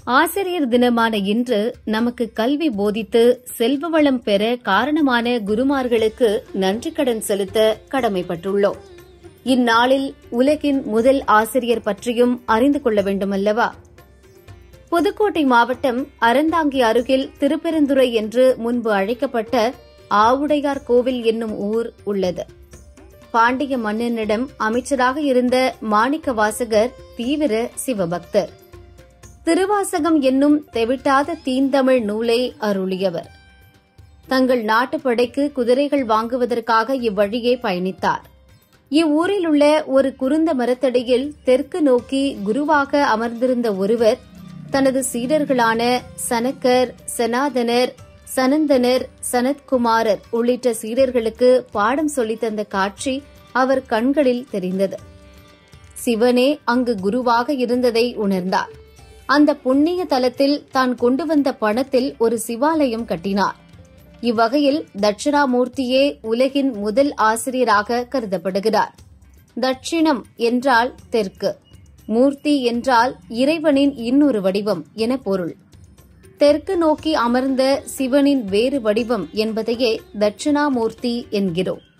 ஆசிரியர் தினமான இன்று நமக்கு கல்வி போதித்து செல்வ வளம் பெற காரணமான குருமார்களுக்கு நன்றிக்கடன் செலுத்த கடமைப்பட்டுள்ளோம் இந்நாளில் உலகின் முதல் ஆசிரியர் பற்றியும் அறிந்து கொள்ள வேண்டுமல்லவா புதுக்கோட்டை மாவட்டம் அறந்தாங்கி அருகில் திருப்பெருந்துறை என்று முன்பு அழைக்கப்பட்ட ஆவுடையார் கோவில் என்னும் ஊர் உள்ளது பாண்டிய மன்னனிடம் அமைச்சராக இருந்த மாணிக்க வாசகர் தீவிர சிவபக்தர் திருவாசகம் என்னும் தெவிட்டாத தீந்தமிழ் நூலை அருளியவர் தங்கள் நாட்டுப்படைக்கு குதிரைகள் வாங்குவதற்காக இவ்வழியே பயணித்தார் இவ்வூரில் உள்ள ஒரு குருந்த மரத்தடியில் தெற்கு நோக்கி குருவாக அமர்ந்திருந்த ஒருவர் தனது சீடர்களான சனக்கர் சனாதனர் சனந்தனர் சனத்குமாரர் உள்ளிட்ட சீடர்களுக்கு பாடம் சொல்லித் தந்த காட்சி அவர் கண்களில் தெரிந்தது சிவனே அங்கு குருவாக இருந்ததை உணர்ந்தார் அந்த புண்ணிய தலத்தில் தான் கொண்டு வந்த பணத்தில் ஒரு சிவாலயம் கட்டினார் இவ்வகையில் தட்சிணாமூர்த்தியே உலகின் முதல் ஆசிரியராக கருதப்படுகிறார் தட்சிணம் என்றால் தெற்கு மூர்த்தி என்றால் இறைவனின் இன்னொரு வடிவம் என பொருள் தெற்கு நோக்கி அமர்ந்த சிவனின் வேறு வடிவம் என்பதையே தட்சிணாமூர்த்தி என்கிறோம்